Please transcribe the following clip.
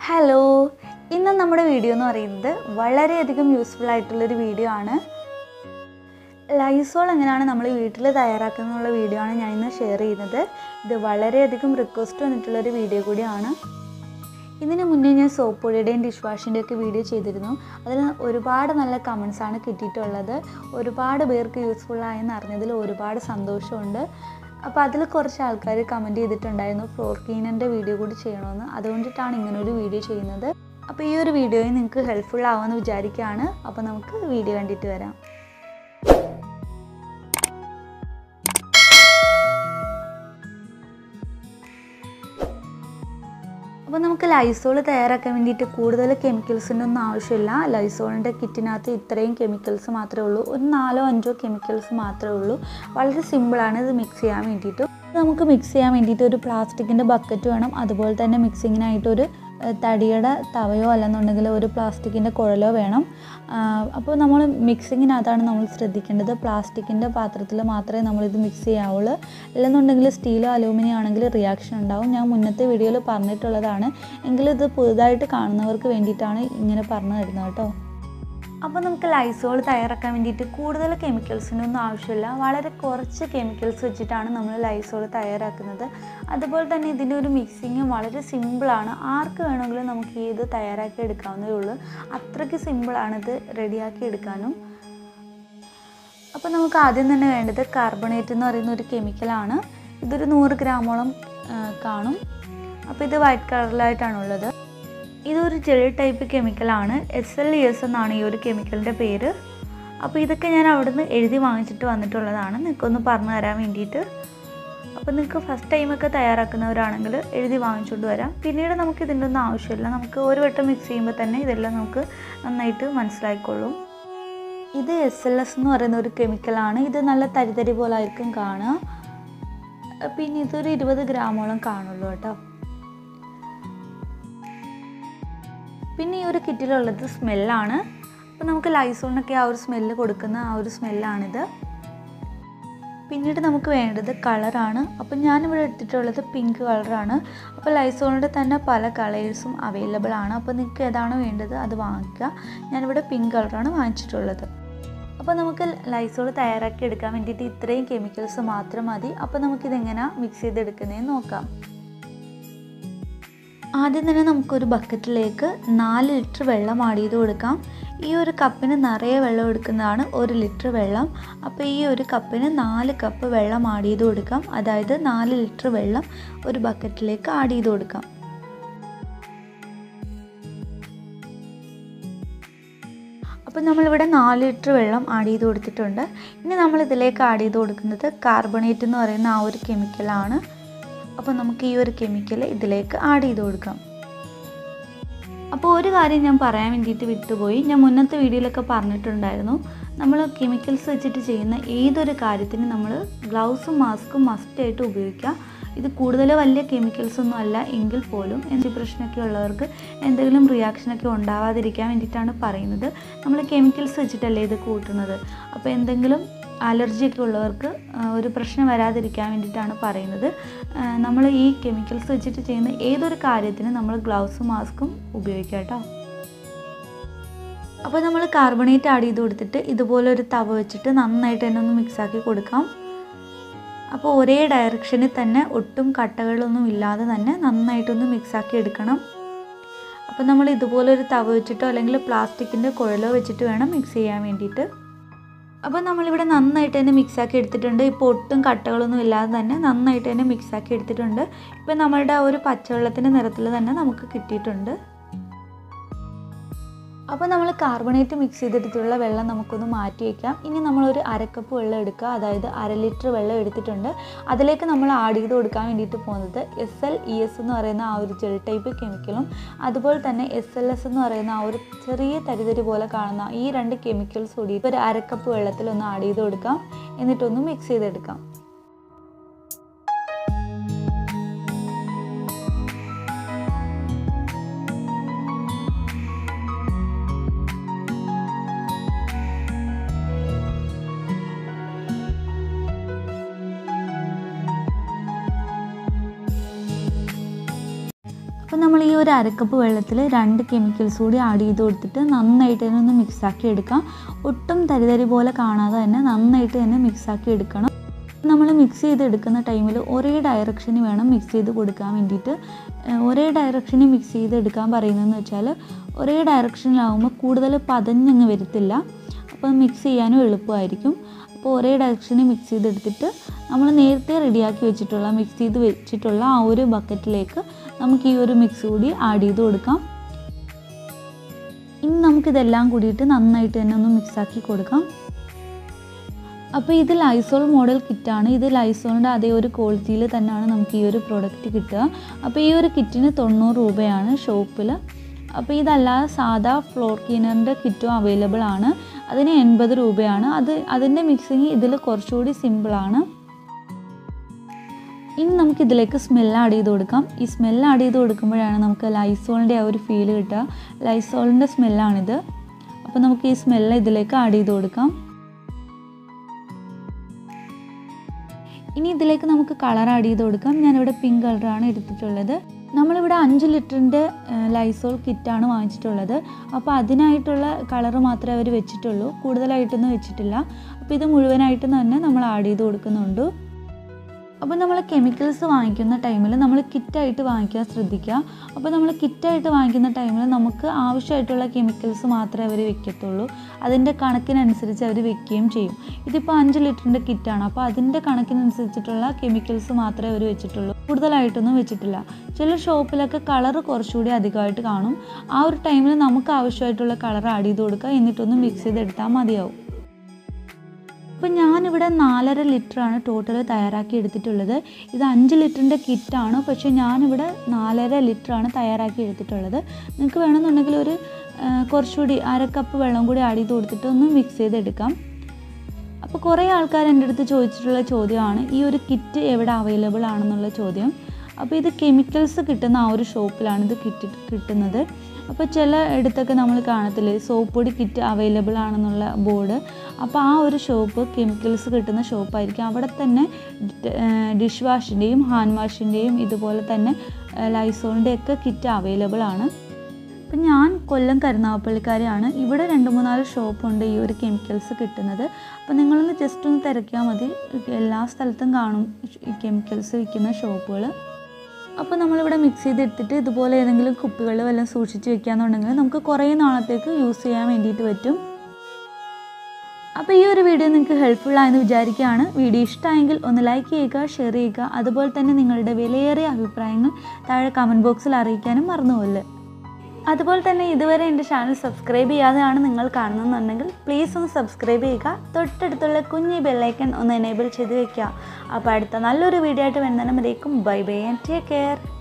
hello ഇന്ന് നമ്മുടെ video എന്ന് പറയുന്നത് വളരെയധികം യൂസ്ഫുൾ ആയിട്ടുള്ളൊരു വീഡിയോ ആണ് ലൈസോൾ എങ്ങനെയാണ് നമ്മൾ വീട്ടിൽ തയ്യാറാക്കുന്നതിനുള്ള വീഡിയോ ആണ് ഞാൻ ഇന്ന് ഷെയർ ചെയ്യുന്നത് ഇത് വളരെയധികം റിക്വസ്റ്റ് വന്നിട്ടുള്ളൊരു വീഡിയോ കൂടിയാണ് ഇതിന് മുന്നേ ഞാൻ സോപ്പ് പൊടിയുടെയും ഡിഷ് വാഷിൻ്റെയും ഒക്കെ വീഡിയോ ചെയ്തിരുന്നു അതിൽ ഒരുപാട് നല്ല കമൻസ് ആണ് കിട്ടിയിട്ടുള്ളത് ഒരുപാട് പേർക്ക് യൂസ്ഫുൾ ആയെന്ന് അറിഞ്ഞതിൽ ഒരുപാട് സന്തോഷമുണ്ട് അപ്പോൾ അതിൽ കുറച്ച് ആൾക്കാർ കമൻറ്റ് ചെയ്തിട്ടുണ്ടായിരുന്നു ഫ്ലോർ ക്ലീനറിൻ്റെ വീഡിയോ കൂടി ചെയ്യണമെന്ന് അതുകൊണ്ടിട്ടാണ് ഇങ്ങനെ ഒരു വീഡിയോ ചെയ്യുന്നത് അപ്പോൾ ഈ ഒരു വീഡിയോയിൽ നിങ്ങൾക്ക് ഹെൽപ്ഫുൾ ആവുമെന്ന് വിചാരിക്കുകയാണ് അപ്പോൾ നമുക്ക് വീഡിയോ കണ്ടിട്ട് വരാം അപ്പോൾ നമുക്ക് ലൈസോൾ തയ്യാറാക്കാൻ വേണ്ടിയിട്ട് കൂടുതൽ കെമിക്കൽസിൻ്റെ ഒന്നും ആവശ്യമില്ല ലൈസോളിൻ്റെ കിറ്റിനകത്ത് ഇത്രയും കെമിക്കൽസ് മാത്രമേ ഉള്ളൂ ഒരു നാലോ അഞ്ചോ കെമിക്കൽസ് മാത്രമേ ഉള്ളൂ വളരെ സിമ്പിളാണ് ഇത് മിക്സ് ചെയ്യാൻ വേണ്ടിയിട്ട് നമുക്ക് മിക്സ് ചെയ്യാൻ വേണ്ടിയിട്ട് ഒരു പ്ലാസ്റ്റിക്കിൻ്റെ ബക്കറ്റ് വേണം അതുപോലെ തന്നെ മിക്സിങ്ങിനായിട്ട് ഒരു ഏഹ്, തടിയുടെ തവയോ അല്ലെന്നുണ്ടെങ്കിൽ ഒരു പ്ലാസ്റ്റിക്കിൻ്റെ കുഴലോ വേണം ആഹ്, അപ്പോൾ നമ്മൾ മിക്സിങ്ങിനകത്താണ് നമ്മൾ ശ്രദ്ധിക്കേണ്ടത് പ്ലാസ്റ്റിക്കിൻ്റെ പാത്രത്തിൽ മാത്രമേ നമ്മളിത് മിക്സ് ചെയ്യാവുള്ളൂ അല്ലെന്നുണ്ടെങ്കിൽ സ്റ്റീലോ അലൂമിനിയം ആണെങ്കിൽ റിയാക്ഷൻ ഉണ്ടാവും ഞാൻ മുന്നത്തെ വീഡിയോയിൽ പറഞ്ഞിട്ടുള്ളതാണ് എങ്കിലും ഇത് പുതുതായിട്ട് കാണുന്നവർക്ക് വേണ്ടിയിട്ടാണ് ഇങ്ങനെ പറഞ്ഞു തരുന്നത് കേട്ടോ അപ്പോൾ നമുക്ക് ലൈസോൾ തയ്യാറാക്കാൻ വേണ്ടിയിട്ട് കൂടുതൽ കെമിക്കൽസിൻ്റെ ഒന്നും ആവശ്യമില്ല വളരെ കുറച്ച് കെമിക്കൽസ് വെച്ചിട്ടാണ് നമ്മൾ ലൈസോൾ തയ്യാറാക്കുന്നത് അതുപോലെ തന്നെ ഇതിൻ്റെ ഒരു മിക്സിങ് വളരെ സിമ്പിളാണ് ആർക്ക് വേണമെങ്കിലും നമുക്ക് ഇത് തയ്യാറാക്കി എടുക്കാവുന്നതേ ഉള്ളൂ അത്രയ്ക്ക് സിമ്പിളാണ് ഇത് റെഡിയാക്കി എടുക്കാനും അപ്പോൾ നമുക്ക് ആദ്യം തന്നെ വേണ്ടത് കാർബണേറ്റ് എന്ന് പറയുന്ന ഒരു കെമിക്കലാണ് ഇതൊരു നൂറ് ഗ്രാമോളം ആ, കാണും അപ്പോൾ ഇത് വൈറ്റ് കളറിലായിട്ടാണുള്ളത് ഇതൊരു ജെൽ ടൈപ്പ് കെമിക്കലാണ് എസ് എൽ ഇ എസ് എന്നാണ് ഈ ഒരു കെമിക്കലിൻ്റെ പേര് അപ്പോൾ ഇതൊക്കെ ഞാൻ അവിടുന്ന് എഴുതി വാങ്ങിച്ചിട്ട് വന്നിട്ടുള്ളതാണ് നിങ്ങൾക്കൊന്ന് പറഞ്ഞു തരാൻ വേണ്ടിയിട്ട് അപ്പോൾ നിങ്ങൾക്ക് ഫസ്റ്റ് ടൈമൊക്കെ തയ്യാറാക്കുന്നവരാണെങ്കിൽ എഴുതി വാങ്ങിച്ചുകൊണ്ട് വരാം പിന്നീട് നമുക്ക് ഇതിൻ്റെ ഒന്നും ആവശ്യമില്ല നമുക്ക് ഒരു വട്ടം മിക്സ് ചെയ്യുമ്പോൾ തന്നെ ഇതെല്ലാം നമുക്ക് നന്നായിട്ട് മനസ്സിലായിക്കൊള്ളും ഇത് എസ് എൽ എസ് എന്ന് പറയുന്ന ഒരു കെമിക്കലാണ് ഇത് നല്ല തരിതരി പോലെ ആയിരിക്കും കാണുക പിന്നെ ഇതൊരു ഇരുപത് ഗ്രാമോളം കാണുള്ളൂ കേട്ടോ പിന്നെ ഈ ഒരു കിറ്റിലുള്ളത് സ്മെല്ലാണ് അപ്പോൾ നമുക്ക് ലൈസോളിനൊക്കെ ആ ഒരു സ്മെല്ല് കൊടുക്കുന്ന ആ ഒരു സ്മെല്ലാണിത് പിന്നീട് നമുക്ക് വേണ്ടത് കളറാണ് അപ്പോൾ ഞാനിവിടെ എടുത്തിട്ടുള്ളത് പിങ്ക് കളറാണ് അപ്പോൾ ലൈസോളിൻ്റെ തന്നെ പല കളേഴ്സും അവൈലബിൾ ആണ് അപ്പോൾ നിങ്ങൾക്ക് ഏതാണോ വേണ്ടത് അത് വാങ്ങിക്കുക ഞാനിവിടെ പിങ്ക് കളറാണ് വാങ്ങിച്ചിട്ടുള്ളത് അപ്പോൾ നമുക്ക് ലൈസോൾ തയ്യാറാക്കി എടുക്കാൻ വേണ്ടിയിട്ട് ഇത്രയും കെമിക്കൽസ് മാത്രം മതി അപ്പോൾ നമുക്കിതെങ്ങനെ മിക്സ് ചെയ്തെടുക്കുന്നതെന്ന് നോക്കാം ആദ്യം തന്നെ നമുക്കൊരു ബക്കറ്റിലേക്ക് നാല് ലിറ്റർ വെള്ളം ആഡ് ചെയ്ത് കൊടുക്കാം ഈ ഒരു കപ്പിന് നിറയെ വെള്ളം എടുക്കുന്നതാണ് ഒരു ലിറ്റർ വെള്ളം അപ്പോൾ ഈ ഒരു കപ്പിന് നാല് കപ്പ് വെള്ളം ആഡ് ചെയ്ത് കൊടുക്കാം അതായത് നാല് ലിറ്റർ വെള്ളം ഒരു ബക്കറ്റിലേക്ക് ആഡ് ചെയ്ത് കൊടുക്കാം അപ്പോൾ നമ്മളിവിടെ നാല് ലിറ്റർ വെള്ളം ആഡ് ചെയ്ത് കൊടുത്തിട്ടുണ്ട് ഇനി നമ്മൾ ഇതിലേക്ക് ആഡ് ചെയ്ത് കൊടുക്കുന്നത് കാർബണേറ്റ് എന്ന് പറയുന്ന ആ ഒരു കെമിക്കലാണ് അപ്പോൾ നമുക്ക് ഈ ഒരു കെമിക്കൽ ഇതിലേക്ക് ആഡ് ചെയ്ത് കൊടുക്കാം അപ്പോൾ ഒരു കാര്യം ഞാൻ പറയാൻ വേണ്ടിയിട്ട് വിട്ടുപോയി ഞാൻ മുന്നത്തെ വീഡിയോയിലൊക്കെ പറഞ്ഞിട്ടുണ്ടായിരുന്നു നമ്മൾ കെമിക്കൽസ് വെച്ചിട്ട് ചെയ്യുന്ന ഏതൊരു കാര്യത്തിനും നമ്മൾ ഗ്ലൗസും മാസ്കും മസ്റ്റായിട്ട് ഉപയോഗിക്കുക ഇത് കൂടുതൽ വലിയ കെമിക്കൽസ് ഒന്നും അല്ല എങ്കിൽ പോലും എന്ത് പ്രശ്നമൊക്കെ ഉള്ളവർക്ക് എന്തെങ്കിലും റിയാക്ഷനൊക്കെ ഉണ്ടാവാതിരിക്കാൻ വേണ്ടിയിട്ടാണ് പറയുന്നത് നമ്മൾ കെമിക്കൽസ് വെച്ചിട്ടല്ലേ ഇത് കൂട്ടുന്നത് അപ്പോൾ എന്തെങ്കിലും അലർജിയൊക്കെ ഉള്ളവർക്ക് ആ, ഒരു പ്രശ്നം വരാതിരിക്കാൻ വേണ്ടിയിട്ടാണ് പറയുന്നത് ആ, നമ്മൾ ഈ കെമിക്കൽസ് വെച്ചിട്ട് ചെയ്യുന്ന ഏതൊരു കാര്യത്തിനും നമ്മൾ ഗ്ലൗസും മാസ്കും ഉപയോഗിക്കാം കേട്ടോ അപ്പോൾ നമ്മൾ കാർബണേറ്റ് ആഡ് ചെയ്ത് കൊടുത്തിട്ട് ഇതുപോലെ ഒരു തവ വെച്ചിട്ട് നന്നായിട്ട് തന്നെ ഒന്ന് മിക്സാക്കി കൊടുക്കാം അപ്പോൾ ഒരേ ഡയറക്ഷനിൽ തന്നെ ഒട്ടും കട്ടകളൊന്നും ഇല്ലാതെ തന്നെ നന്നായിട്ടൊന്ന് മിക്സാക്കി എടുക്കണം അപ്പോൾ നമ്മൾ ഇതുപോലെ ഒരു തവ വെച്ചിട്ടോ അല്ലെങ്കിൽ പ്ലാസ്റ്റിക്കിൻ്റെ കുഴലോ വെച്ചിട്ട് വേണം മിക്സ് ചെയ്യാൻ വേണ്ടിയിട്ട് അപ്പോൾ നമ്മളിവിടെ നന്നായിട്ട് തന്നെ മിക്സാക്കി എടുത്തിട്ടുണ്ട് ഇപ്പോൾ ഒട്ടും കട്ടകളൊന്നും ഇല്ലാതെ തന്നെ നന്നായിട്ട് തന്നെ മിക്സാക്കി എടുത്തിട്ടുണ്ട് ഇപ്പോൾ നമ്മളുടെ ആ ഒരു പച്ചവെള്ളത്തിൻ്റെ നിറത്തിൽ തന്നെ നമുക്ക് കിട്ടിയിട്ടുണ്ട് അപ്പോൾ നമ്മൾ കാർബണേറ്റ് മിക്സ് ചെയ്തെടുത്തുള്ള വെള്ളം നമുക്കൊന്ന് മാറ്റി വയ്ക്കാം ഇനി നമ്മളൊരു അരക്കപ്പ് വെള്ളം എടുക്കുക അതായത് അര ലിറ്റർ വെള്ളം എടുത്തിട്ടുണ്ട് അതിലേക്ക് നമ്മൾ ആഡ് ചെയ്ത് കൊടുക്കാൻ വേണ്ടിയിട്ട് പോകുന്നത് എസ് എൽ ഇ എസ് എന്ന് പറയുന്ന ആ ഒരു ജെൽ ടൈപ്പ് കെമിക്കലും അതുപോലെ തന്നെ എസ് എൽ എസ് എന്ന് പറയുന്ന ആ ഒരു ചെറിയ തരിതരി പോലെ കാണുന്ന ഈ രണ്ട് കെമിക്കൽസ് കൂടി ഒരു അരക്കപ്പ് വെള്ളത്തിൽ ഒന്ന് ആഡ് ചെയ്ത് കൊടുക്കാം എന്നിട്ടൊന്ന് മിക്സ് ചെയ്തെടുക്കാം അപ്പോൾ നമ്മൾ ഈ ഒരു അരക്കപ്പ് വെള്ളത്തിൽ രണ്ട് കെമിക്കൽസ് കൂടി ആഡ് ചെയ്ത് കൊടുത്തിട്ട് നന്നായിട്ട് തന്നെ ഒന്ന് മിക്സാക്കി എടുക്കാം ഒട്ടും തരിതരി പോലെ കാണാതെ തന്നെ നന്നായിട്ട് തന്നെ മിക്സാക്കി എടുക്കണം നമ്മൾ മിക്സ് ചെയ്തെടുക്കുന്ന ടൈമിൽ ഒരേ ഡയറക്ഷന് വേണം മിക്സ് ചെയ്ത് കൊടുക്കാൻ വേണ്ടിയിട്ട് ഏഹ് ഒരേ ഡയറക്ഷന് മിക്സ് ചെയ്തെടുക്കാൻ പറയുന്നതെന്ന് വെച്ചാൽ ഒരേ ഡയറക്ഷനിലാവുമ്പോൾ കൂടുതൽ പതഞ്ഞങ്ങ് വരത്തില്ല അപ്പോൾ മിക്സ് ചെയ്യാനും എളുപ്പമായിരിക്കും അപ്പോൾ ഒരേ ഡയറക്ഷനിൽ മിക്സ് ചെയ്തെടുത്തിട്ട് നമ്മൾ നേരത്തെ റെഡിയാക്കി വെച്ചിട്ടുള്ള മിക്സ് ചെയ്ത് വെച്ചിട്ടുള്ള ആ ഒരു ബക്കറ്റിലേക്ക് നമുക്ക് ഈ ഒരു മിക്സ് കൂടി ആഡ് ചെയ്ത് കൊടുക്കാം ഇനി നമുക്കിതെല്ലാം കൂടിയിട്ട് നന്നായിട്ട് തന്നെ ഒന്ന് മിക്സാക്കി കൊടുക്കാം അപ്പോൾ ഇത് ലൈസോൾ മോഡൽ കിറ്റാണ് ഇത് ലൈസോളിൻ്റെ അതേ ഒരു ക്വാളിറ്റിയിൽ തന്നെയാണ് നമുക്ക് ഈ ഒരു പ്രോഡക്റ്റ് കിട്ടുക അപ്പോൾ ഈ ഒരു കിറ്റിന് തൊണ്ണൂറ് രൂപയാണ് ഷോപ്പിൽ അപ്പോൾ ഇതല്ലാതെ സാധാ ഫ്ലോർ ക്ലീനറിൻ്റെ കിറ്റും അവൈലബിൾ ആണ് അതിന് എൺപത് രൂപയാണ് അത് അതിൻ്റെ മിക്സിങ് ഇതിൽ കുറച്ചുകൂടി സിമ്പിളാണ് ഇനി നമുക്ക് ഇതിലേക്ക് സ്മെല്ല് ആഡ് ചെയ്ത് കൊടുക്കാം ഈ സ്മെല്ല് ആഡ് ചെയ്ത് കൊടുക്കുമ്പോഴാണ് നമുക്ക് ലൈസോളിൻ്റെ ആ ഒരു ഫീൽ കിട്ടുക ലൈസോളിൻ്റെ സ്മെല്ലാണിത് അപ്പോൾ നമുക്ക് ഈ സ്മെല്ല് ഇതിലേക്ക് ആഡ് ചെയ്ത് കൊടുക്കാം ഇനി ഇതിലേക്ക് നമുക്ക് കളർ ആഡ് ചെയ്ത് കൊടുക്കാം ഞാനിവിടെ പിങ്ക് കളറാണ് എടുത്തിട്ടുള്ളത് നമ്മളിവിടെ അഞ്ച് ലിറ്ററിൻ്റെ ലൈസോൾ കിറ്റാണ് വാങ്ങിച്ചിട്ടുള്ളത് അപ്പോൾ അതിനായിട്ടുള്ള കളർ മാത്രമേ അവർ വെച്ചിട്ടുള്ളൂ കൂടുതലായിട്ടൊന്നും വെച്ചിട്ടില്ല അപ്പോൾ ഇത് മുഴുവനായിട്ടും തന്നെ നമ്മൾ ആഡ് ചെയ്ത് കൊടുക്കുന്നുണ്ട് അപ്പോൾ നമ്മൾ കെമിക്കൽസ് വാങ്ങിക്കുന്ന ടൈമിൽ നമ്മൾ കിറ്റായിട്ട് വാങ്ങിക്കാൻ ശ്രദ്ധിക്കുക അപ്പോൾ നമ്മൾ കിറ്റായിട്ട് വാങ്ങിക്കുന്ന ടൈമിൽ നമുക്ക് ആവശ്യമായിട്ടുള്ള കെമിക്കൽസ് മാത്രമേ അവർ വെക്കത്തുള്ളൂ അതിൻ്റെ കണക്കിനനുസരിച്ച് അവർ വെക്കുകയും ചെയ്യും ഇതിപ്പോൾ അഞ്ച് ലിറ്ററിൻ്റെ കിറ്റാണ് അപ്പോൾ അതിൻ്റെ കണക്കിനനുസരിച്ചിട്ടുള്ള കെമിക്കൽസ് മാത്രമേ അവർ വെച്ചിട്ടുള്ളൂ കൂടുതലായിട്ടൊന്നും വെച്ചിട്ടില്ല ചില ഷോപ്പിലൊക്കെ കളർ കുറച്ചുകൂടി അധികമായിട്ട് കാണും ആ ഒരു ടൈമിൽ നമുക്ക് ആവശ്യമായിട്ടുള്ള കളർ ആഡ് ചെയ്ത് കൊടുക്കുക എന്നിട്ടൊന്ന് മിക്സ് ചെയ്തെടുത്താൽ മതിയാവും അപ്പം ഞാനിവിടെ നാലര ലിറ്ററാണ് ടോട്ടൽ തയ്യാറാക്കി എടുത്തിട്ടുള്ളത് ഇത് അഞ്ച് ലിറ്ററിൻ്റെ കിറ്റാണ് പക്ഷേ ഞാനിവിടെ നാലര ലിറ്ററാണ് തയ്യാറാക്കി എടുത്തിട്ടുള്ളത് നിങ്ങൾക്ക് വേണമെന്നുണ്ടെങ്കിൽ ഒരു ആ, കുറച്ചുകൂടി അര കപ്പ് വെള്ളം കൂടി ആഡ് ചെയ്ത് കൊടുത്തിട്ട് ഒന്ന് മിക്സ് ചെയ്തെടുക്കാം അപ്പോൾ കുറേ ആൾക്കാർ എൻ്റെ അടുത്ത് ചോദിച്ചിട്ടുള്ള ചോദ്യമാണ് ഈ ഒരു കിറ്റ് എവിടെ അവൈലബിൾ ആണെന്നുള്ള ചോദ്യം അപ്പോൾ ഇത് കെമിക്കൽസ് കിട്ടുന്ന ആ ഒരു ഷോപ്പിലാണ് ഇത് കിറ്റ് കിട്ടുന്നത് അപ്പോൾ ചില ഇടത്തൊക്കെ നമ്മൾ കാണത്തില്ലേ സോപ്പ് പൊടി കിറ്റ് അവൈലബിൾ ആണെന്നുള്ള ബോർഡ് അപ്പോൾ ആ ഒരു ഷോപ്പ് കെമിക്കൽസ് കിട്ടുന്ന ഷോപ്പായിരിക്കും അവിടെ തന്നെ ഡിഷ് വാഷിൻ്റെയും ഹാൻഡ് വാഷിൻ്റെയും ഇതുപോലെ തന്നെ ലൈസോളിൻ്റെ ഒക്കെ കിറ്റ് അവൈലബിൾ ആണ് അപ്പം ഞാൻ കൊല്ലം കരുനാഗപ്പള്ളിക്കാരിയാണ് ഇവിടെ രണ്ട് മൂന്നാല് ഷോപ്പുണ്ട് ഈ ഒരു കെമിക്കൽസ് കിട്ടുന്നത് അപ്പോൾ നിങ്ങളൊന്ന് ജസ്റ്റ് ഒന്ന് തിരക്കിയാൽ മതി എല്ലാ സ്ഥലത്തും കാണും ഈ കെമിക്കൽസ് വിൽക്കുന്ന ഷോപ്പുകൾ അപ്പോൾ നമ്മളിവിടെ മിക്സ് ചെയ്തെടുത്തിട്ട് ഇതുപോലെ ഏതെങ്കിലും കുപ്പികളിൽ വല്ലതും സൂക്ഷിച്ച് വെക്കുകയെന്നുണ്ടെങ്കിൽ നമുക്ക് കുറേ നാളത്തേക്ക് യൂസ് ചെയ്യാൻ വേണ്ടിയിട്ട് പറ്റും അപ്പോൾ ഈ ഒരു വീഡിയോ നിങ്ങൾക്ക് ഹെൽപ്ഫുൾ ആയെന്ന് വിചാരിക്കുകയാണ് വീഡിയോ ഇഷ്ടമായെങ്കിൽ ഒന്ന് ലൈക്ക് ചെയ്യുക ഷെയർ ചെയ്യുക അതുപോലെ തന്നെ നിങ്ങളുടെ വിലയേറിയ അഭിപ്രായങ്ങൾ താഴെ കമൻറ്റ് ബോക്സിൽ അറിയിക്കാനും മറന്നുപോലെ അതുപോലെ തന്നെ ഇതുവരെ എൻ്റെ ചാനൽ സബ്സ്ക്രൈബ് ചെയ്യാതെയാണ് നിങ്ങൾ കാണുന്നതെന്നുണ്ടെങ്കിൽ പ്ലീസ് ഒന്ന് സബ്സ്ക്രൈബ് ചെയ്യുക തൊട്ടടുത്തുള്ള കുഞ്ഞി ബെല്ലൈക്കൺ ഒന്ന് എനേബിൾ ചെയ്ത് വെക്കുക അപ്പോൾ അടുത്ത നല്ലൊരു വീഡിയോ ആയിട്ട് വരുന്നതിനും bye bye and take care